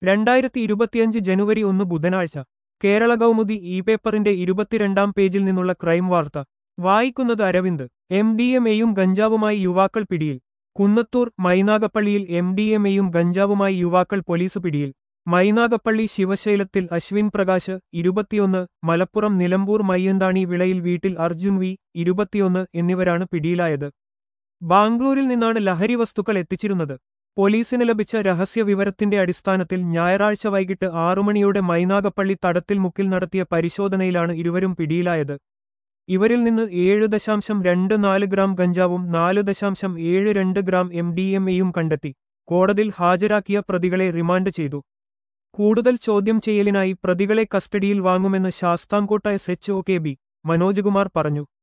രണ്ടായിരത്തി ഇരുപത്തിയഞ്ച് ജനുവരി ഒന്ന് ബുധനാഴ്ച കേരള കൗമുദി ഇ പേപ്പറിന്റെ ഇരുപത്തിരണ്ടാം പേജിൽ നിന്നുള്ള ക്രൈം വാർത്ത വായിക്കുന്നത് അരവിന്ദ് എം ഡി എം എയും ഗഞ്ചാവുമായി യുവാക്കൾ പിടിയിൽ കുന്നത്തൂർ മൈനാഗപ്പള്ളിയിൽ എം ഡി എം എയും ഗഞ്ചാവുമായി യുവാക്കൾ പോലീസ് പിടിയിൽ മൈനാഗപ്പള്ളി ശിവശൈലത്തിൽ അശ്വിൻ പ്രകാശ് ഇരുപത്തിയൊന്ന് മലപ്പുറം നിലമ്പൂർ മയ്യന്താണി വിളയിൽ വീട്ടിൽ അർജുൻ വി ഇരുപത്തിയൊന്ന് എന്നിവരാണ് പിടിയിലായത് ബാംഗ്ലൂരിൽ നിന്നാണ് ലഹരി വസ്തുക്കൾ എത്തിച്ചിരുന്നത് പോലീസിന് ലഭിച്ച രഹസ്യ വിവരത്തിന്റെ അടിസ്ഥാനത്തിൽ ഞായറാഴ്ച വൈകിട്ട് ആറുമണിയോടെ മൈനാഗപ്പള്ളി തടത്തിൽ മുക്കിൽ നടത്തിയ പരിശോധനയിലാണ് ഇരുവരും പിടിയിലായത് ഇവരിൽ നിന്ന് ഏഴ് ദശാംശം രണ്ട് നാല് ഗ്രാം ഗഞ്ചാവും നാല് ദശാംശം ഏഴ് രണ്ട് ഗ്രാം എം ഡി എം എയും കണ്ടെത്തി കോടതിയിൽ ഹാജരാക്കിയ പ്രതികളെ റിമാൻഡ് ചെയ്തു കൂടുതൽ ചോദ്യം ചെയ്യലിനായി പ്രതികളെ കസ്റ്റഡിയിൽ വാങ്ങുമെന്ന് Sasthamkotta S H O K B Manojkumar പറഞ്ഞു